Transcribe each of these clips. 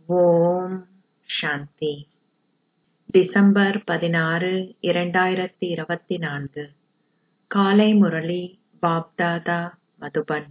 ஓம் சாந்தி December பதினாறு இரண்டாயிரத்தி இருபத்தி நான்கு காலை முரளி பாப்தாதா மதுபன்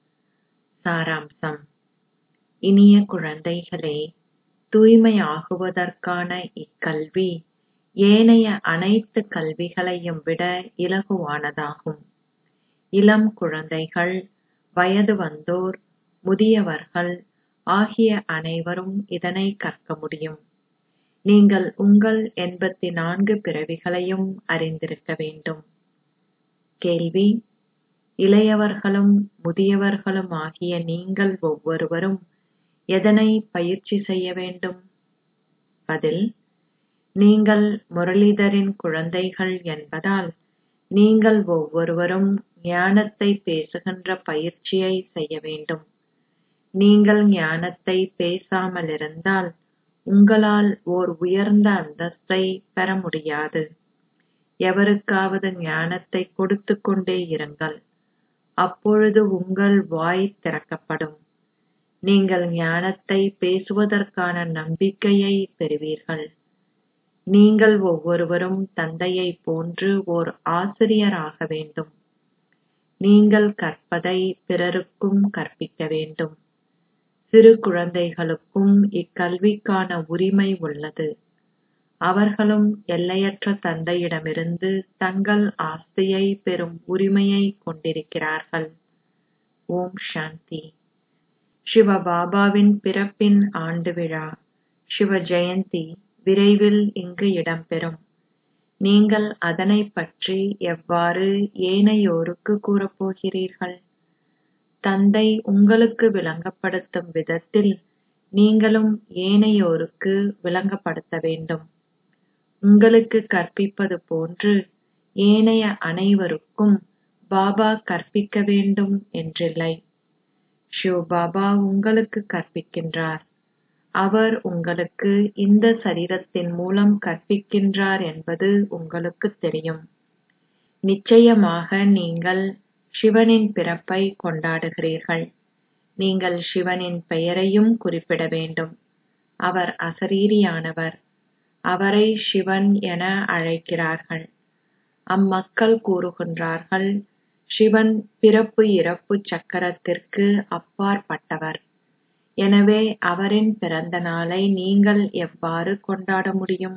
சாராம்சம் இனிய குழந்தைகளே தூய்மையாகுவதற்கான இக்கல்வி ஏனைய அனைத்து கல்விகளையும் விட இலகுவானதாகும் இளம் குழந்தைகள் வயது வந்தோர் முதியவர்கள் ஆகிய அனைவரும் இதனை கற்க முடியும் நீங்கள் உங்கள் எண்பத்தி நான்கு பிறவிகளையும் அறிந்திருக்க வேண்டும் கேள்வி இளையவர்களும் முதியவர்களும் ஆகிய நீங்கள் ஒவ்வொருவரும் எதனை பயிற்சி செய்ய வேண்டும் பதில் நீங்கள் முரளிதரின் குழந்தைகள் என்பதால் நீங்கள் ஒவ்வொருவரும் ஞானத்தை பேசுகின்ற பயிற்சியை செய்ய வேண்டும் நீங்கள் ஞானத்தை பேசாமலிருந்தால் உங்களால் ஓர் உயர்ந்த அந்தஸ்தை பெற முடியாது எவருக்காவது ஞானத்தை கொடுத்துக் கொண்டே இருங்கள் அப்பொழுது உங்கள் வாய் திறக்கப்படும் நீங்கள் ஞானத்தை பேசுவதற்கான நம்பிக்கையை பெறுவீர்கள் நீங்கள் ஒவ்வொருவரும் தந்தையைப் போன்று ஓர் ஆசிரியராக வேண்டும் நீங்கள் கற்பதை பிறருக்கும் கற்பிக்க வேண்டும் சிறு குழந்தைகளுக்கும் இக்கல்விக்கான உரிமை உள்ளது அவர்களும் எல்லையற்ற தந்தையிடமிருந்து தங்கள் ஆஸ்தியை பெறும் உரிமையை கொண்டிருக்கிறார்கள் ஓம் சாந்தி சிவபாபாவின் பிறப்பின் ஆண்டு விழா சிவ ஜெயந்தி விரைவில் இங்கு இடம்பெறும் நீங்கள் அதனைப் பற்றி எவ்வாறு ஏனையோருக்கு கூறப்போகிறீர்கள் தந்தை உங்களுக்கு விளங்கப்படுத்தும் விதத்தில் நீங்களும் ஏனையோருக்கு விளங்கப்படுத்த வேண்டும் உங்களுக்கு கற்பிப்பது போன்று ஏனைய அனைவருக்கும் பாபா கற்பிக்க வேண்டும் என்றில்லை ஷிவ் பாபா உங்களுக்கு கற்பிக்கின்றார் அவர் உங்களுக்கு இந்த சரீரத்தின் மூலம் கற்பிக்கின்றார் என்பது உங்களுக்கு தெரியும் நிச்சயமாக நீங்கள் சிவனின் பிறப்பை கொண்டாடுகிறீர்கள் நீங்கள் சிவனின் பெயரையும் குறிப்பிட வேண்டும் அவர் அசரீரியானவர் அவரை சிவன் என அழைக்கிறார்கள் அம்மக்கள் கூறுகின்றார்கள் சிவன் பிறப்பு இறப்பு சக்கரத்திற்கு அப்பாற்பட்டவர் எனவே அவரின் பிறந்த நாளை நீங்கள் எவ்வாறு கொண்டாட முடியும்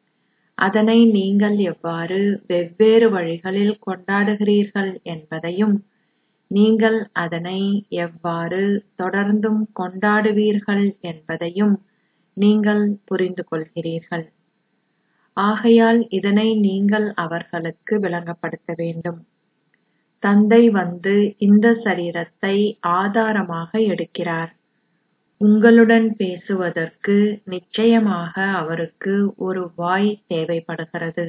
அதனை நீங்கள் எவ்வாறு வெவ்வேறு வழிகளில் கொண்டாடுகிறீர்கள் என்பதையும் நீங்கள் அதனை எவ்வாறு தொடர்ந்தும் கொண்டாடுவீர்கள் என்பதையும் நீங்கள் புரிந்து கொள்கிறீர்கள் ஆகையால் இதனை நீங்கள் அவர்களுக்கு விளங்கப்படுத்த வேண்டும் தந்தை வந்து இந்த சரீரத்தை ஆதாரமாக எடுக்கிறார் உங்களுடன் பேசுவதற்கு நிச்சயமாக அவருக்கு ஒரு வாய் தேவைப்படுகிறது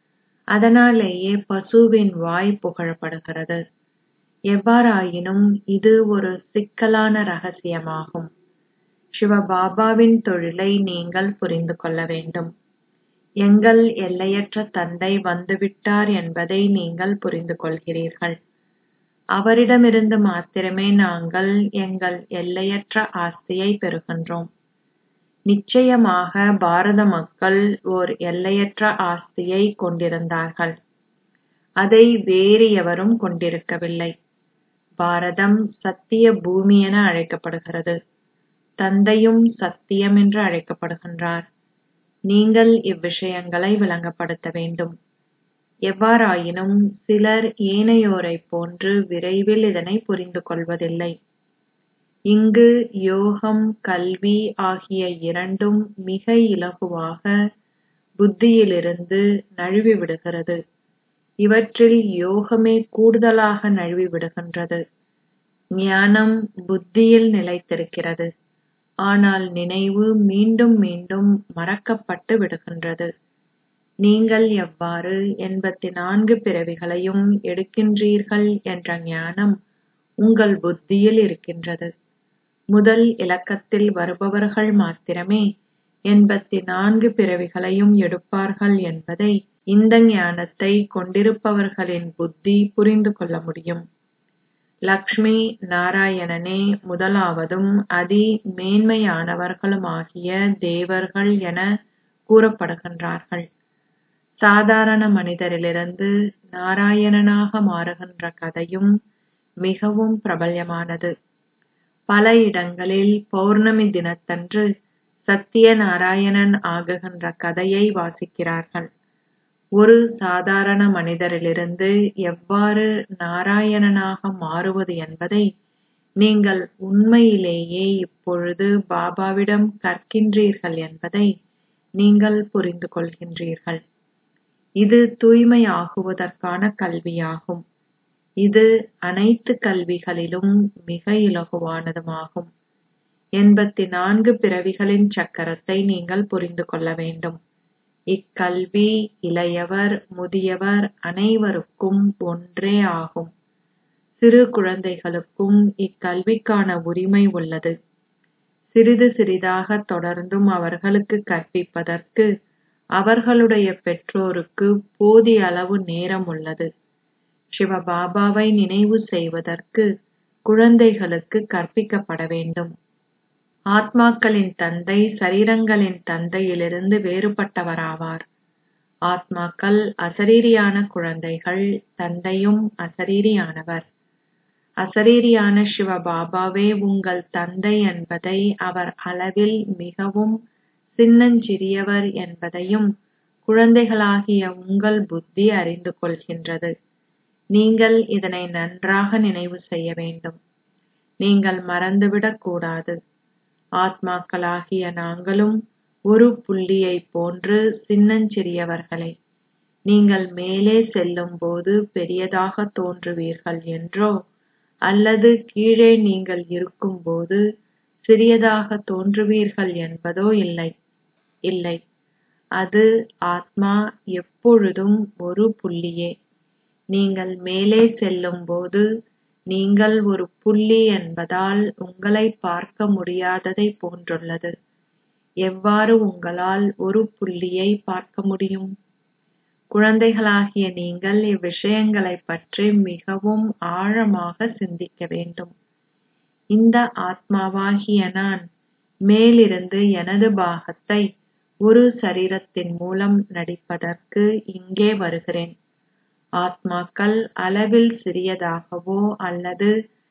அதனாலேயே பசுவின் வாய் புகழப்படுகிறது எவ்வாறாயினும் இது ஒரு சிக்கலான ரகசியமாகும் சிவபாபாவின் தொழிலை நீங்கள் புரிந்து கொள்ள வேண்டும் எங்கள் எல்லையற்ற தந்தை வந்துவிட்டார் என்பதை நீங்கள் புரிந்து கொள்கிறீர்கள் அவரிடமிருந்து மாத்திரமே நாங்கள் எங்கள் எல்லையற்ற ஆஸ்தியை பெறுகின்றோம் நிச்சயமாக பாரத மக்கள் ஓர் எல்லையற்ற ஆஸ்தியை கொண்டிருந்தார்கள் அதை வேறு எவரும் கொண்டிருக்கவில்லை பாரதம் சத்திய பூமி என அழைக்கப்படுகிறது தந்தையும் சத்தியம் என்று அழைக்கப்படுகின்றார் நீங்கள் இவ்விஷயங்களை விளங்கப்படுத்த வேண்டும் எவ்வாறாயினும் சிலர் ஏனையோரைப் போன்று விரைவில் இதனை புரிந்து கொள்வதில்லை இங்கு யோகம் கல்வி ஆகிய இரண்டும் மிக இலகுவாக புத்தியிலிருந்து நழுவி விடுகிறது இவற்றில் யோகமே கூடுதலாக நழுவி விடுகின்றது ஞானம் புத்தியில் நிலைத்திருக்கிறது ஆனால் நினைவு மீண்டும் மீண்டும் மறக்கப்பட்டு விடுகின்றது நீங்கள் எவ்வாறு எண்பத்தி நான்கு பிறவிகளையும் எடுக்கின்றீர்கள் என்ற ஞானம் உங்கள் புத்தியில் இருக்கின்றது முதல் இலக்கத்தில் வருபவர்கள் மாத்திரமே எண்பத்தி நான்கு பிறவிகளையும் எடுப்பார்கள் என்பதை இந்த ஞானத்தை கொண்டிருப்பவர்களின் புத்தி புரிந்து கொள்ள முடியும் லக்ஷ்மி நாராயணனே முதலாவதும் அதி மேன்மையானவர்களுமாகிய தேவர்கள் என கூறப்படுகின்றார்கள் சாதாரண மனிதரிலிருந்து நாராயணனாக மாறுகின்ற கதையும் மிகவும் பிரபல்யமானது பல இடங்களில் பௌர்ணமி தினத்தன்று சத்தியநாராயணன் ஆகுகின்ற கதையை வாசிக்கிறார்கள் ஒரு சாதாரண மனிதரிலிருந்து எவ்வாறு நாராயணனாக மாறுவது என்பதை நீங்கள் உண்மையிலேயே இப்பொழுது பாபாவிடம் கற்கின்றீர்கள் என்பதை நீங்கள் புரிந்து கொள்கின்றீர்கள் இது தூய்மையாகுவதற்கான கல்வியாகும் இது அனைத்து கல்விகளிலும் மிக இலகுவானதுமாகும் எண்பத்தி நான்கு பிறவிகளின் சக்கரத்தை நீங்கள் புரிந்து கொள்ள வேண்டும் இக்கல்வி இளையவர் முதியவர் அனைவருக்கும் ஒன்றே ஆகும் சிறு குழந்தைகளுக்கும் இக்கல்விக்கான உரிமை உள்ளது சிறிது சிறிதாக தொடர்ந்தும் அவர்களுக்கு கற்பிப்பதற்கு அவர்களுடைய பெற்றோருக்கு போதிய அளவு நேரம் உள்ளது சிவபாபாவை நினைவு செய்வதற்கு குழந்தைகளுக்கு கற்பிக்கப்பட வேண்டும் ஆத்மாக்களின் தந்தை சரீரங்களின் தந்தையிலிருந்து வேறுபட்டவராவார் ஆத்மாக்கள் அசரீரியான குழந்தைகள் தந்தையும் அசரீரியானவர் அசரீரியான சிவபாபாவே உங்கள் தந்தை என்பதை அவர் அளவில் மிகவும் சின்னஞ்சிறியவர் என்பதையும் குழந்தைகளாகிய உங்கள் புத்தி அறிந்து கொள்கின்றது நீங்கள் இதனை நன்றாக நினைவு செய்ய வேண்டும் நீங்கள் மறந்துவிடக் கூடாது ஆத்மாக்களாகிய நாங்களும் ஒரு புள்ளியைப் போன்று சின்னஞ்சிறியவர்களே நீங்கள் மேலே செல்லும்போது பெரியதாக தோன்றுவீர்கள் என்றோ அல்லது கீழே நீங்கள் இருக்கும்போது சிறியதாக தோன்றுவீர்கள் என்பதோ இல்லை இல்லை அது ஆத்மா எப்பொழுதும் ஒரு புள்ளியே நீங்கள் மேலே செல்லும்போது நீங்கள் ஒரு புள்ளி என்பதால் உங்களை பார்க்க முடியாததை போன்றுள்ளது எவ்வாறு உங்களால் ஒரு புள்ளியை பார்க்க முடியும் குழந்தைகளாகிய நீங்கள் இவ்விஷயங்களைப் பற்றி மிகவும் ஆழமாக சிந்திக்க வேண்டும் இந்த ஆத்மாவாகிய நான் மேலிருந்து எனது பாகத்தை ஒரு சரீரத்தின் மூலம் நடிப்பதற்கு இங்கே வருகிறேன் ஆத்மாக்கள் அளவில் சிறியதாகவோ அல்லது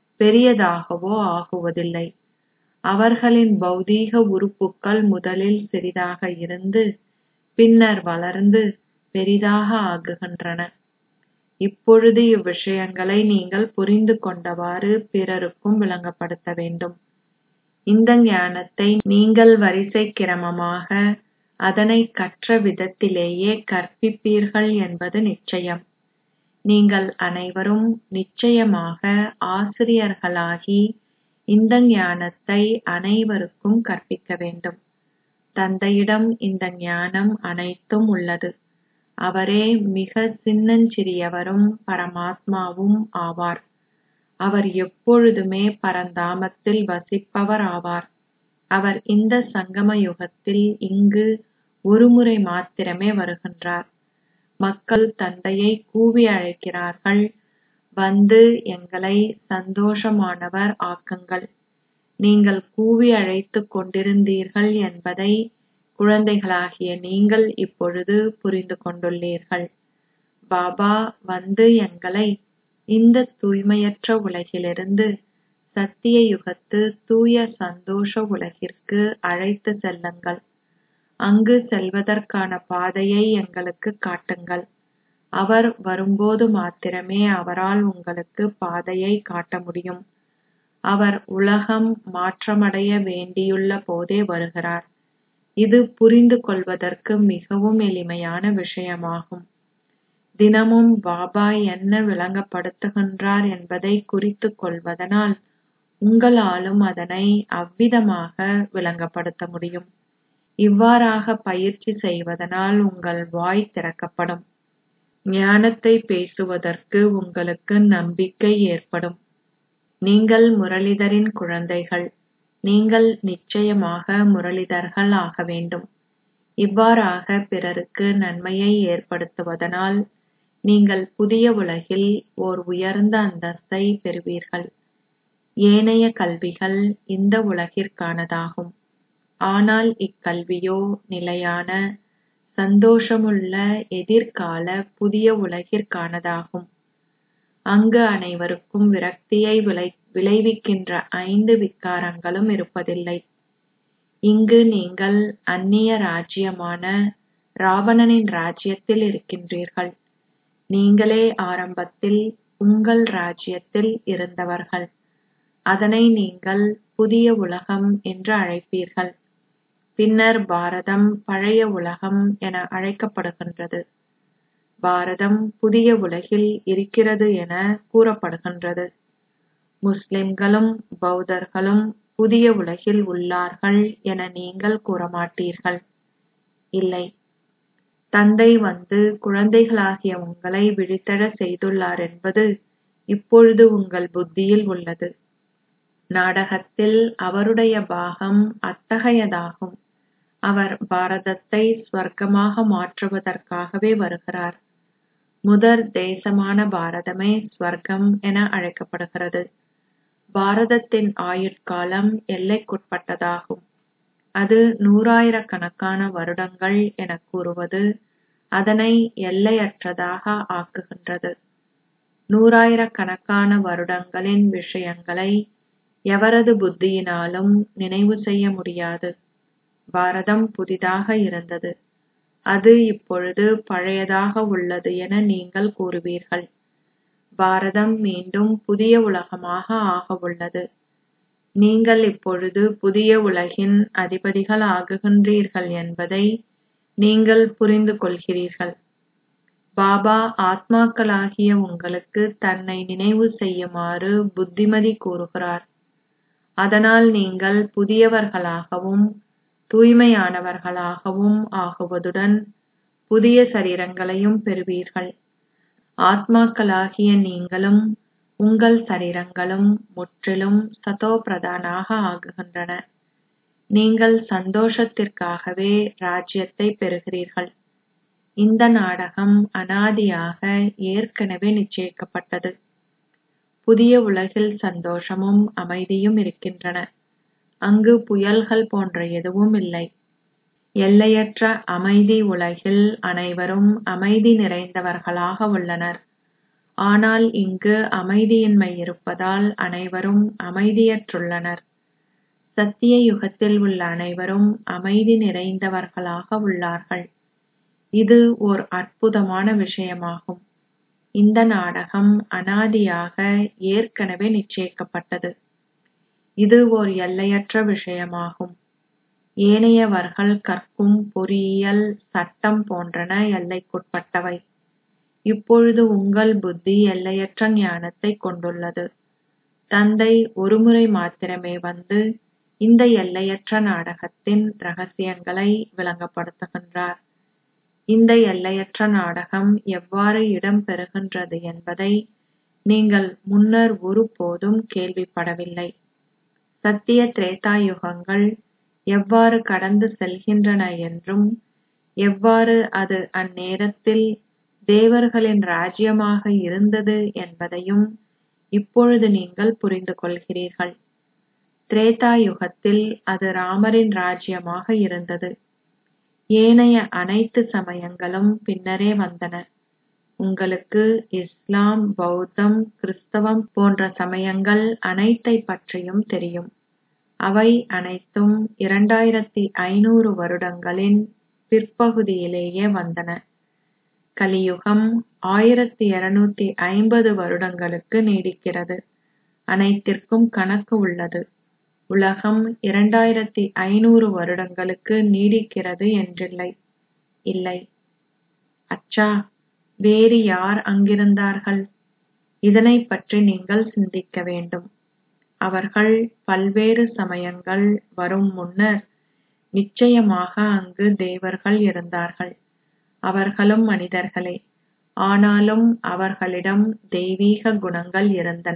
பெரியதாகவோ ஆகுவதில்லை அவர்களின் பௌதீக உறுப்புக்கள் முதலில் சிறிதாக இருந்து பின்னர் வளர்ந்து பெரிதாக ஆகுகின்றன இப்பொழுது இவ்விஷயங்களை நீங்கள் புரிந்து கொண்டவாறு பிறருக்கும் விளங்கப்படுத்த வேண்டும் இந்த ஞானத்தை நீங்கள் வரிசை கிரமமாக அதனை கற்ற விதத்திலேயே கற்பிப்பீர்கள் என்பது நிச்சயம் நீங்கள் அனைவரும் நிச்சயமாக ஆசிரியர்களாகி இந்த ஞானத்தை அனைவருக்கும் கற்பிக்க வேண்டும் தந்தையிடம் இந்த ஞானம் அனைத்தும் உள்ளது அவரே மிக சின்னஞ்சிறியவரும் பரமாத்மாவும் ஆவார் அவர் எப்பொழுதுமே பரந்தாமத்தில் வசிப்பவர் ஆவார் அவர் இந்த சங்கம யுகத்தில் இங்கு ஒருமுறை மாத்திரமே வருகின்றார் மக்கள் தந்தையை கூவி அழைக்கிறார்கள் வந்து எங்களை சந்தோஷமானவர் ஆக்குங்கள் நீங்கள் கூவி அழைத்துக் கொண்டிருந்தீர்கள் என்பதை குழந்தைகளாகிய நீங்கள் இப்பொழுது புரிந்து கொண்டுள்ளீர்கள் பாபா வந்து எங்களை இந்த தூய்மையற்ற உலகிலிருந்து சத்திய யுகத்து தூய சந்தோஷ உலகிற்கு அழைத்து செல்லுங்கள் அங்கு செல்வதற்கான பாதையை எங்களுக்கு காட்டுங்கள் அவர் வரும்போது மாத்திரமே அவரால் உங்களுக்கு பாதையை காட்ட முடியும் அவர் உலகம் மாற்றமடைய வேண்டியுள்ள போதே வருகிறார் இது புரிந்து கொள்வதற்கு மிகவும் எளிமையான விஷயமாகும் தினமும் பாபா என்ன விளங்கப்படுத்துகின்றார் என்பதை குறித்துக் கொள்வதனால் உங்களாலும் அதனை அவ்விதமாக விளங்கப்படுத்த முடியும் இவ்வாறாக பயிற்சி செய்வதனால் உங்கள் வாய் திறக்கப்படும் ஞானத்தை பேசுவதற்கு உங்களுக்கு நம்பிக்கை ஏற்படும் நீங்கள் முரளிதரின் குழந்தைகள் நீங்கள் நிச்சயமாக முரளிதர்கள் ஆக வேண்டும் இவ்வாறாக பிறருக்கு நன்மையை ஏற்படுத்துவதனால் நீங்கள் புதிய உலகில் ஓர் உயர்ந்த அந்தஸ்தை பெறுவீர்கள் ஏனைய கல்விகள் இந்த உலகிற்கானதாகும் ஆனால் இக்கல்வியோ நிலையான சந்தோஷமுள்ள எதிர்கால புதிய உலகிற்கானதாகும் அங்கு அனைவருக்கும் விரக்தியை விளை விளைவிக்கின்ற ஐந்து விகாரங்களும் இருப்பதில்லை இங்கு நீங்கள் அந்நிய ராஜ்யமான ராவணனின் ராஜ்யத்தில் இருக்கின்றீர்கள் நீங்களே ஆரம்பத்தில் உங்கள் ராஜ்யத்தில் இருந்தவர்கள் அதனை நீங்கள் புதிய உலகம் என்று அழைப்பீர்கள் பின்னர் பாரதம் பழைய உலகம் என அழைக்கப்படுகின்றது பாரதம் புதிய உலகில் இருக்கிறது என கூறப்படுகின்றது முஸ்லிம்களும் பௌத்தர்களும் புதிய உலகில் உள்ளார்கள் என நீங்கள் கூறமாட்டீர்கள் இல்லை தந்தை வந்து குழந்தைகளாகிய உங்களை விழித்தெழச் செய்துள்ளார் என்பது இப்பொழுது உங்கள் புத்தியில் உள்ளது நாடகத்தில் அவருடைய பாகம் அத்தகையதாகும் அவர் பாரதத்தை ஸ்வர்க்கமாக மாற்றுவதற்காகவே வருகிறார் முதற் தேசமான பாரதமே ஸ்வர்க்கம் என அழைக்கப்படுகிறது பாரதத்தின் ஆயுட்காலம் எல்லைக்குட்பட்டதாகும் அது நூறாயிரக்கணக்கான வருடங்கள் எனக் கூறுவது அதனை எல்லையற்றதாக ஆக்குகின்றது நூறாயிரக்கணக்கான வருடங்களின் விஷயங்களை எவரது புத்தியினாலும் நினைவு செய்ய முடியாது பாரதம் புதிதாக இருந்தது அது இப்பொழுது பழையதாக உள்ளது என நீங்கள் கூறுவீர்கள் பாரதம் மீண்டும் புதிய உலகமாக ஆகவுள்ளது நீங்கள் இப்பொழுது புதிய உலகின் அதிபதிகள் ஆகுகின்றீர்கள் என்பதை நீங்கள் புரிந்து கொள்கிறீர்கள் பாபா ஆத்மாக்களாகிய உங்களுக்கு தன்னை நினைவு செய்யுமாறு புத்திமதி கூறுகிறார் அதனால் நீங்கள் புதியவர்களாகவும் தூய்மையானவர்களாகவும் ஆகுவதுடன் புதிய சரீரங்களையும் பெறுவீர்கள் ஆத்மாக்களாகிய நீங்களும் உங்கள் சரீரங்களும் முற்றிலும் சதோபிரதானாக ஆகுகின்றன நீங்கள் சந்தோஷத்திற்காகவே ராஜ்யத்தை பெறுகிறீர்கள் இந்த நாடகம் அனாதியாக ஏற்கனவே நிச்சயிக்கப்பட்டது புதிய உலகில் சந்தோஷமும் அமைதியும் இருக்கின்றன அங்கு புயல்கள் போன்ற எதுவும் இல்லை எல்லையற்ற அமைதி உலகில் அனைவரும் அமைதி நிறைந்தவர்களாக உள்ளனர் ஆனால் இங்கு அமைதியின்மை இருப்பதால் அனைவரும் அமைதியற்றுள்ளனர் சத்திய யுகத்தில் உள்ள அனைவரும் அமைதி நிறைந்தவர்களாக உள்ளார்கள் இது ஓர் அற்புதமான விஷயமாகும் இந்த நாடகம் அனாதியாக ஏற்கனவே நிச்சயிக்கப்பட்டது இது ஓர் எல்லையற்ற விஷயமாகும் ஏனையவர்கள் கற்கும் பொறியியல் சட்டம் போன்றன எல்லைக்குட்பட்டவை இப்பொழுது உங்கள் புத்தி எல்லையற்ற ஞானத்தை கொண்டுள்ளது தந்தை ஒருமுறை மாத்திரமே வந்து இந்த எல்லையற்ற நாடகத்தின் ரகசியங்களை விளங்கப்படுத்துகின்றார் இந்த எல்லையற்ற நாடகம் எவ்வாறு இடம்பெறுகின்றது என்பதை நீங்கள் முன்னர் ஒருபோதும் கேள்விப்படவில்லை சத்திய திரேதா யுகங்கள் எவ்வாறு கடந்து செல்கின்றன என்றும் எவ்வாறு அது அந்நேரத்தில் தேவர்களின் ராஜ்யமாக இருந்தது என்பதையும் இப்பொழுது நீங்கள் புரிந்து கொள்கிறீர்கள் திரேதா யுகத்தில் அது ராமரின் ராஜ்யமாக இருந்தது ஏனைய அனைத்து சமயங்களும் பின்னரே வந்தன உங்களுக்கு இஸ்லாம் பௌத்தம் கிறிஸ்தவம் போன்ற சமயங்கள் அனைத்தை பற்றியும் தெரியும் அவை அனைத்தும் இரண்டாயிரத்தி ஐநூறு வருடங்களின் பிற்பகுதியிலேயே வந்தன கலியுகம் ஆயிரத்தி இருநூத்தி ஐம்பது வருடங்களுக்கு நீடிக்கிறது அனைத்திற்கும் கணக்கு உள்ளது உலகம் இரண்டாயிரத்தி ஐநூறு வருடங்களுக்கு நீடிக்கிறது என்றில்லை இல்லை அச்சா வேறு யார் அங்கிருந்தார்கள் இதனைப் பற்றி நீங்கள் சிந்திக்க வேண்டும் அவர்கள் பல்வேறு சமயங்கள் வரும் முன்னர் நிச்சயமாக அங்கு தேவர்கள் இருந்தார்கள் அவர்களும் மனிதர்களே ஆனாலும் அவர்களிடம் தெய்வீக குணங்கள் இருந்தன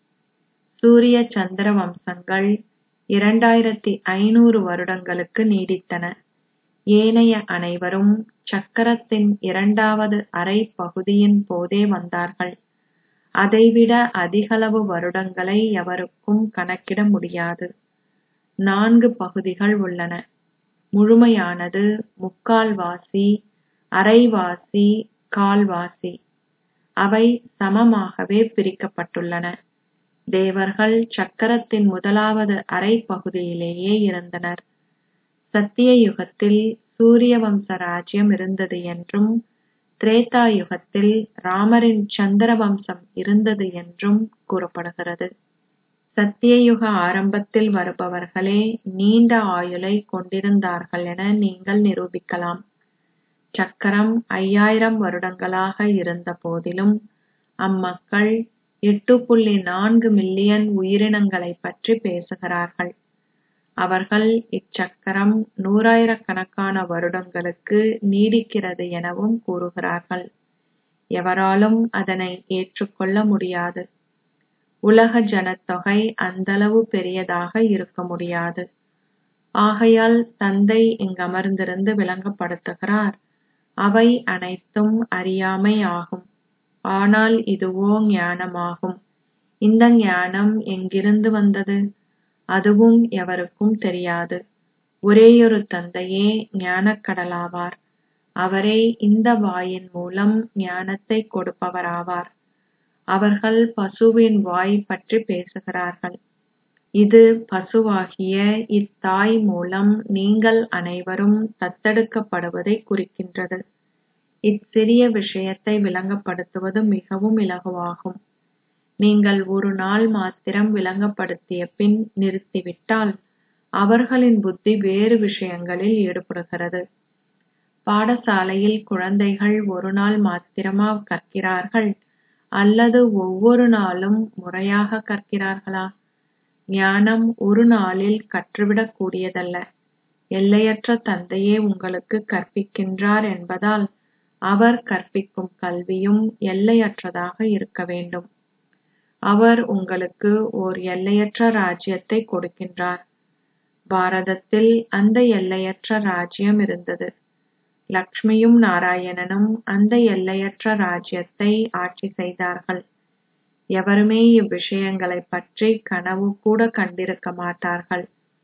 சூரிய சந்திர வம்சங்கள் இரண்டாயிரத்தி ஐநூறு வருடங்களுக்கு நீடித்தன ஏனைய அனைவரும் சக்கரத்தின் இரண்டாவது அரை பகுதியின் போதே வந்தார்கள் அதைவிட அதிகளவு வருடங்களை எவருக்கும் கணக்கிட முடியாது நான்கு பகுதிகள் உள்ளன முழுமையானது முக்கால்வாசி அரைவாசி கால்வாசி அவை சமமாகவே பிரிக்கப்பட்டுள்ளன தேவர்கள் சக்கரத்தின் முதலாவது அரை பகுதியிலேயே இருந்தனர் சத்திய யுகத்தில் சூரிய வம்ச ராஜ்யம் இருந்தது என்றும் திரேதா யுகத்தில் ராமரின் சந்திர வம்சம் இருந்தது என்றும் கூறப்படுகிறது சத்தியயுக ஆரம்பத்தில் வருபவர்களே நீண்ட ஆயுளை கொண்டிருந்தார்கள் என நீங்கள் நிரூபிக்கலாம் சக்கரம் ஐயாயிரம் வருடங்களாக இருந்த போதிலும் அம்மக்கள் எட்டு புள்ளி நான்கு மில்லியன் உயிரினங்களைப் பற்றி பேசுகிறார்கள் அவர்கள் இச்சக்கரம் நூறாயிரக்கணக்கான வருடங்களுக்கு நீடிக்கிறது எனவும் கூறுகிறார்கள் எவராலும் அதனை ஏற்றுக்கொள்ள முடியாது உலக ஜனத்தொகை அந்தளவு பெரியதாக இருக்க முடியாது ஆகையால் தந்தை இங்கமர்ந்திருந்து விளங்கப்படுத்துகிறார் அவை அனைத்தும் அறியாமை ஆகும் ஆனால் இதுவோ ஞானமாகும் இந்த ஞானம் எங்கிருந்து வந்தது அதுவும் எவருக்கும் தெரியாது ஒரேயொரு தந்தையே ஞானக்கடலாவார் அவரே இந்த வாயின் மூலம் ஞானத்தை கொடுப்பவராவார் அவர்கள் பசுவின் வாய் பற்றி பேசுகிறார்கள் இது பசுவாகிய இத்தாய் மூலம் நீங்கள் அனைவரும் தத்தெடுக்கப்படுவதை குறிக்கின்றது இச்சிறிய விஷயத்தை விளங்கப்படுத்துவது மிகவும் இலகுவாகும் நீங்கள் ஒரு நாள் மாத்திரம் விளங்கப்படுத்திய பின் நிறுத்திவிட்டால் அவர்களின் புத்தி வேறு விஷயங்களில் ஈடுபடுகிறது பாடசாலையில் குழந்தைகள் ஒரு நாள் மாத்திரமா கற்கிறார்கள் அல்லது ஒவ்வொரு நாளும் முறையாக கற்கிறார்களா ஞானம் ஒரு நாளில் கற்றுவிடக் கூடியதல்ல எல்லையற்ற தந்தையே உங்களுக்கு கற்பிக்கின்றார் என்பதால் அவர் கற்பிக்கும் கல்வியும் எல்லையற்றதாக இருக்க வேண்டும் அவர் உங்களுக்கு ஓர் எல்லையற்ற ராஜ்யத்தை கொடுக்கின்றார் பாரதத்தில் அந்த எல்லையற்ற ராஜ்யம் இருந்தது லக்ஷ்மியும் நாராயணனும் அந்த எல்லையற்ற ராஜ்யத்தை ஆட்சி செய்தார்கள் எவருமே இவ்விஷயங்களைப் பற்றி கனவு கூட கண்டிருக்க மாட்டார்கள்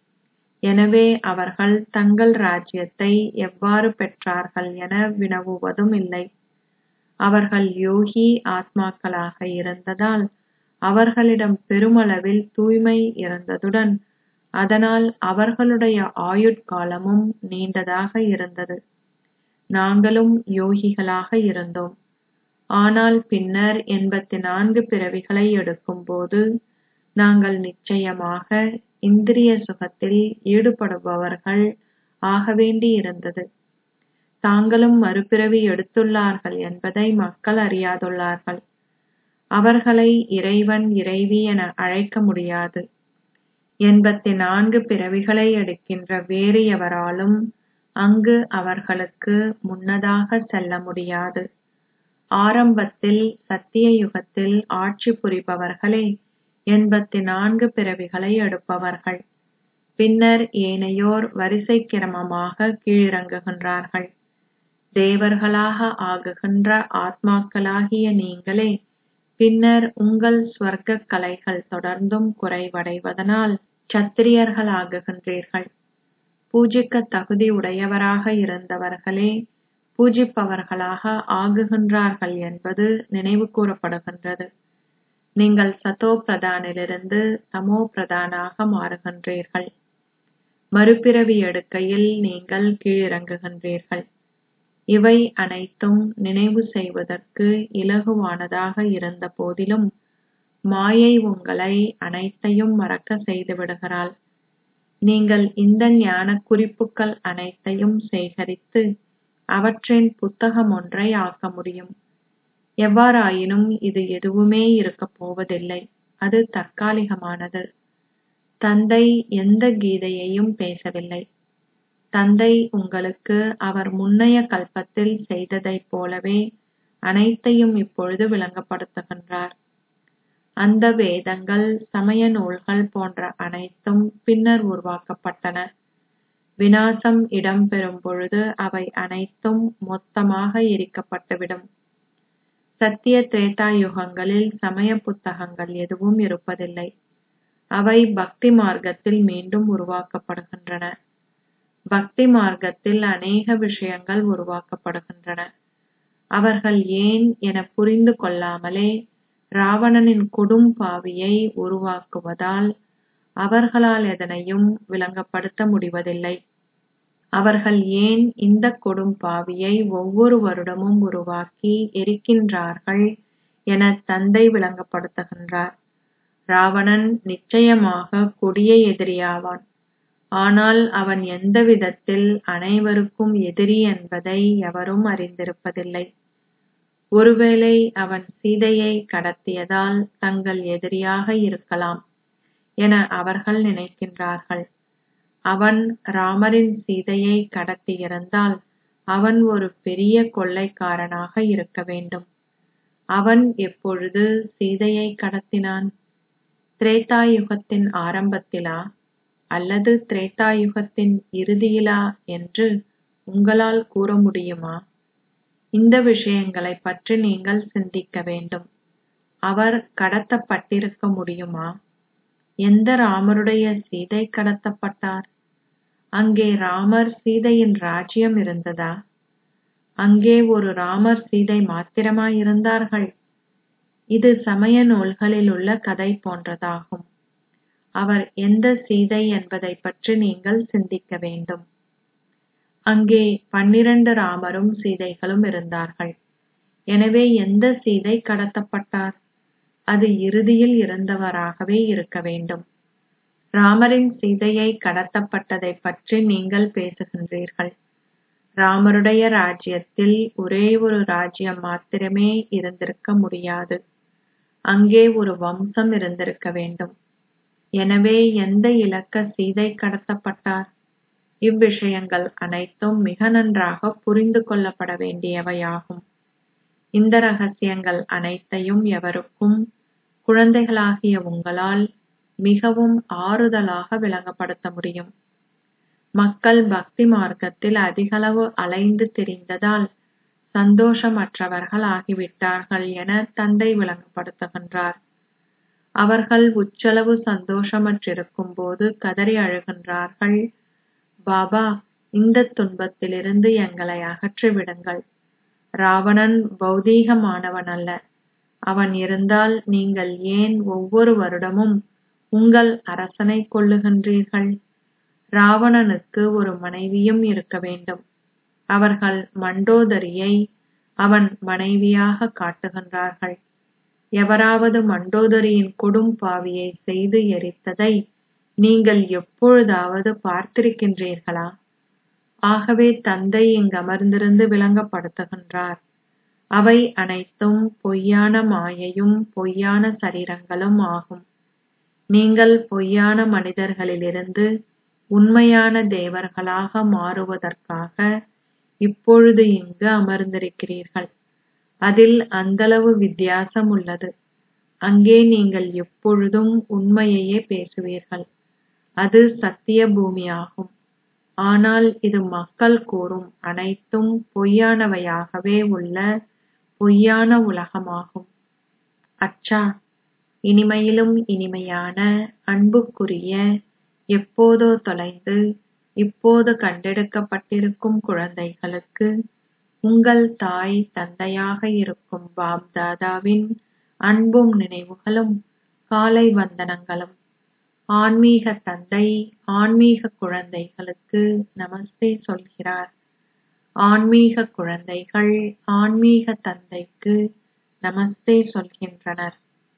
எனவே அவர்கள் தங்கள் ராஜ்யத்தை எவ்வாறு பெற்றார்கள் என வினவுவதும் இல்லை அவர்கள் யோகி ஆத்மாக்களாக இருந்ததால் அவர்களிடம் பெருமளவில் தூய்மை இருந்ததுடன் அதனால் அவர்களுடைய ஆயுட்காலமும் நீண்டதாக இருந்தது நாங்களும் யோகிகளாக இருந்தோம் ஆனால் பின்னர் எண்பத்தி நான்கு பிறவிகளை எடுக்கும்போது நாங்கள் நிச்சயமாக இந்திரிய சுகத்தில் ஈடுபடுபவர்கள் ஆகவேண்டியிருந்தது தாங்களும் மறுபிறவி எடுத்துள்ளார்கள் என்பதை மக்கள் அறியாதுள்ளார்கள் அவர்களை இறைவன் இறைவி என அழைக்க முடியாது எண்பத்தி நான்கு பிறவிகளை எடுக்கின்ற வேறு எவராலும் அங்கு அவர்களுக்கு முன்னதாக செல்ல முடியாது ஆரம்பத்தில் சத்திய யுகத்தில் ஆட்சி புரிபவர்களே எண்பத்தி நான்கு பிறவிகளை எடுப்பவர்கள் பின்னர் ஏனையோர் வரிசை கிரமமாக கீழிறங்குகின்றார்கள் தேவர்களாக ஆகுகின்ற ஆத்மாக்களாகிய நீங்களே பின்னர் உங்கள் ஸ்வர்க்க கலைகள் தொடர்ந்தும் குறைவடைவதனால் சத்திரியர்களாகுகின்றீர்கள் பூஜிக்க தகுதி உடையவராக இருந்தவர்களே பூஜிப்பவர்களாக ஆகுகின்றார்கள் என்பது நினைவு கூறப்படுகின்றது நீங்கள் சதோ பிரதானிலிருந்து தமோ பிரதானாக மாறுகின்றீர்கள் மறுபிறவி எடுக்கையில் நீங்கள் கீழிறங்குகின்றீர்கள் இவை அனைத்தும் நினைவு செய்வதற்கு இலகுவானதாக இருந்த போதிலும் மாயை உங்களை அனைத்தையும் மறக்க செய்துவிடுகிறாள் நீங்கள் இந்த ஞான குறிப்புகள் அனைத்தையும் சேகரித்து அவற்றின் புத்தகம் ஒன்றை ஆக்க முடியும் எவ்வாறாயினும் இது எதுவுமே இருக்கப் போவதில்லை அது தற்காலிகமானது தந்தை எந்த கீதையையும் பேசவில்லை தந்தை உங்களுக்கு அவர் முன்னைய கல்பத்தில் செய்ததைப் போலவே அனைத்தையும் இப்பொழுது விளங்கப்படுத்துகின்றார் அந்த வேதங்கள் சமய நூல்கள் போன்ற அனைத்தும் பின்னர் உருவாக்கப்பட்டன விநாசம் இடம்பெறும் பொழுது அவை அனைத்தும் மொத்தமாக எரிக்கப்பட்டுவிடும் சத்திய திரேதா யுகங்களில் சமய புத்தகங்கள் எதுவும் இருப்பதில்லை அவை பக்தி மார்க்கத்தில் மீண்டும் உருவாக்கப்படுகின்றன பக்தி மார்க்கத்தில் அநேக விஷயங்கள் உருவாக்கப்படுகின்றன அவர்கள் ஏன் என புரிந்து கொள்ளாமலே ராவணனின் கொடும் பாவியை உருவாக்குவதால் அவர்களால் எதனையும் விளங்கப்படுத்த முடிவதில்லை அவர்கள் ஏன் இந்த கொடும் பாவியை ஒவ்வொரு வருடமும் உருவாக்கி எரிக்கின்றார்கள் என தந்தை விளங்கப்படுத்துகின்றார் ராவணன் நிச்சயமாக கொடிய எதிரியாவான் ஆனால் அவன் எந்த விதத்தில் அனைவருக்கும் எதிரி என்பதை எவரும் அறிந்திருப்பதில்லை ஒருவேளை அவன் சீதையை கடத்தியதால் தங்கள் எதிரியாக இருக்கலாம் என அவர்கள் நினைக்கின்றார்கள் அவன் ராமரின் சீதையை கடத்தியிருந்தால் அவன் ஒரு பெரிய கொள்ளைக்காரனாக இருக்க வேண்டும் அவன் எப்பொழுது சீதையை கடத்தினான் திரேதாயுகத்தின் ஆரம்பத்திலா அல்லது திரேதாயுகத்தின் இறுதியிலா என்று உங்களால் கூற முடியுமா இந்த விஷயங்களைப் பற்றி நீங்கள் சிந்திக்க வேண்டும் அவர் கடத்தப்பட்டிருக்க முடியுமா எந்த ராமருடைய சீதை கடத்தப்பட்டார் அங்கே ராமர் சீதையின் ராஜ்யம் இருந்ததா அங்கே ஒரு ராமர் சீதை மாத்திரமா இருந்தார்கள் இது சமய நூல்களில் உள்ள கதை போன்றதாகும் அவர் எந்த சீதை என்பதை பற்றி நீங்கள் சிந்திக்க வேண்டும் அங்கே பன்னிரண்டு ராமரும் சீதைகளும் இருந்தார்கள் எனவே எந்த சீதை கடத்தப்பட்டார் அது இறுதியில் இருந்தவராகவே இருக்க வேண்டும் ராமரின் சீதையை கடத்தப்பட்டதைப் பற்றி நீங்கள் பேசுகின்றீர்கள் ராமருடைய ராஜ்யத்தில் ஒரே ஒரு ராஜ்யம் மாத்திரமே இருந்திருக்க முடியாது அங்கே ஒரு வம்சம் இருந்திருக்க வேண்டும் எனவே எந்த இலக்க சீதை கடத்தப்பட்டார் இவ்விஷயங்கள் அனைத்தும் மிக நன்றாக புரிந்து கொள்ளப்பட வேண்டியவையாகும் இந்த ரகசியங்கள் அனைத்தையும் எவருக்கும் குழந்தைகளாகிய உங்களால் மிகவும் ஆறுதலாக விளங்கப்படுத்த முடியும் மக்கள் பக்தி மார்க்கத்தில் அதிகளவு அலைந்து திரிந்ததால் சந்தோஷமற்றவர்கள் ஆகிவிட்டார்கள் என தந்தை விளங்கப்படுத்துகின்றார் அவர்கள் உச்சளவு சந்தோஷமற்றிருக்கும் போது கதறி அழுகின்றார்கள் பாபா இந்த துன்பத்திலிருந்து எங்களை அகற்றி விடுங்கள் ராவணன் பௌதீகமானவன் அல்ல அவன் இருந்தால் நீங்கள் ஏன் ஒவ்வொரு வருடமும் உங்கள் அரசனை கொல்லுகின்றீர்கள் ராவணனுக்கு ஒரு மனைவியும் இருக்க வேண்டும் அவர்கள் மண்டோதரியை அவன் மனைவியாக காட்டுகின்றார்கள் எவராவது மண்டோதரியின் கொடும் பாவியை செய்து எரித்ததை நீங்கள் எப்பொழுதாவது பார்த்திருக்கின்றீர்களா ஆகவே தந்தை இங்கு அமர்ந்திருந்து விளங்கப்படுத்துகின்றார் அவை அனைத்தும் பொய்யான மாயையும் பொய்யான சரீரங்களும் ஆகும் நீங்கள் பொய்யான மனிதர்களிலிருந்து உண்மையான தேவர்களாக மாறுவதற்காக இப்பொழுது இங்கு அமர்ந்திருக்கிறீர்கள் அதில் அந்தளவு வித்தியாசம் உள்ளது அங்கே நீங்கள் எப்பொழுதும் உண்மையையே பேசுவீர்கள் அது சத்திய பூமியாகும் ஆனால் இது மக்கள் கூறும் அனைத்தும் பொய்யானவையாகவே உள்ள பொய்யான உலகமாகும் அச்சா இனிமையிலும் இனிமையான அன்புக்குரிய எப்போதோ தொலைந்து இப்போது கண்டெடுக்கப்பட்டிருக்கும் குழந்தைகளுக்கு உங்கள் தாய் தந்தையாக இருக்கும் பாப் தாதாவின் அன்பும் நினைவுகளும் காலை வந்தனங்களும் ஆன்மீக தந்தை ஆன்மீக குழந்தைகளுக்கு நமஸ்தே சொல்கிறார் ஆன்மீக குழந்தைகள் ஆன்மீக தந்தைக்கு நமஸ்தே சொல்கின்றனர்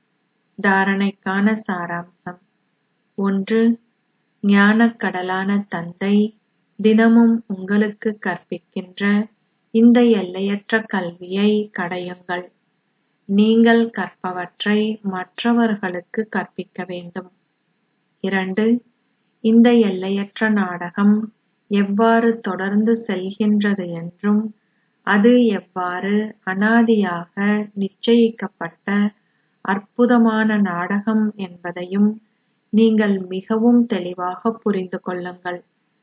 தாரணைக்கான சாராம்சம் ஒன்று ஞானக் கடலான தந்தை தினமும் உங்களுக்கு கற்பிக்கின்ற இந்த எல்லையற்ற கல்வியை கடையுங்கள் நீங்கள் கற்பவற்றை மற்றவர்களுக்கு கற்பிக்க வேண்டும் இரண்டு இந்த எல்லையற்ற நாடகம் எவ்வாறு தொடர்ந்து செல்கின்றது என்றும் அது எவ்வாறு அனாதியாக நிச்சயிக்கப்பட்ட அற்புதமான நாடகம் என்பதையும் நீங்கள் மிகவும் தெளிவாக புரிந்து கொள்ளுங்கள்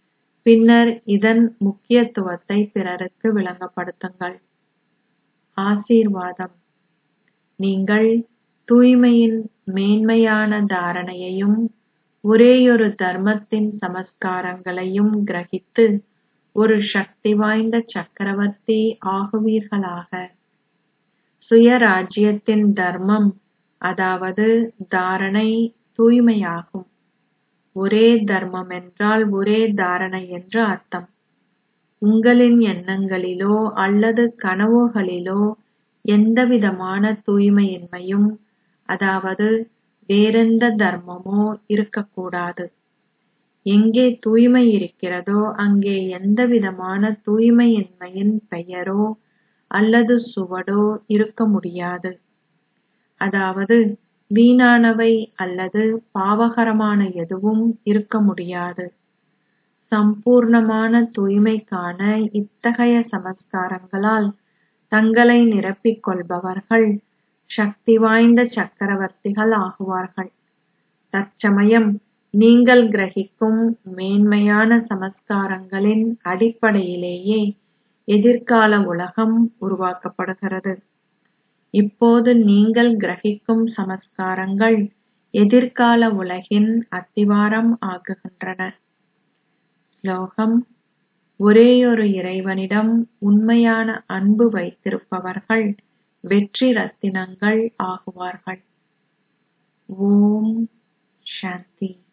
பின்னர் இதன் முக்கியத்துவத்தை பிறருக்கு விளங்கப்படுத்துங்கள் ஆசீர்வாதம் நீங்கள் தூய்மையின் மேன்மையான தாரணையையும் ஒரேயொரு தர்மத்தின் சமஸ்காரங்களையும் கிரகித்து ஒரு சக்தி வாய்ந்த சக்கரவர்த்தி ஆகுவீர்களாக சுயராஜ்யத்தின் தர்மம் அதாவது தாரணை தூய்மையாகும் ஒரே தர்மம் என்றால் ஒரே தாரணை என்று அர்த்தம் உங்களின் எண்ணங்களிலோ அல்லது கனவுகளிலோ எந்தவிதமான தூய்மையின்மையும் அதாவது வேறெந்த தர்மமோ இருக்கக்கூடாது எங்கே தூய்மை இருக்கிறதோ அங்கே எந்தவிதமான தூய்மையின்மையின் பெயரோ அல்லது சுவடோ இருக்க முடியாது அதாவது வீணானவை அல்லது பாவகரமான எதுவும் இருக்க முடியாது சம்பூர்ணமான தூய்மைக்கான இத்தகைய சமஸ்காரங்களால் தங்களை நிரப்பிக் கொள்பவர்கள் சக்தி வாய்ந்த சக்கரவர்த்திகள் ஆகுவார்கள் தற்சமயம் நீங்கள் கிரகிக்கும் மேன்மையான சமஸ்காரங்களின் அடிப்படையிலேயே எதிர்கால உலகம் உருவாக்கப்படுகிறது இப்போது நீங்கள் கிரகிக்கும் சமஸ்காரங்கள் எதிர்கால உலகின் அத்திவாரம் ஆகுகின்றன ஸ்லோகம் ஒரேயொரு இறைவனிடம் உண்மையான அன்பு வைத்திருப்பவர்கள் வெற்றி ரத்தினங்கள் ஆகுவார்கள் ஓம் சாந்தி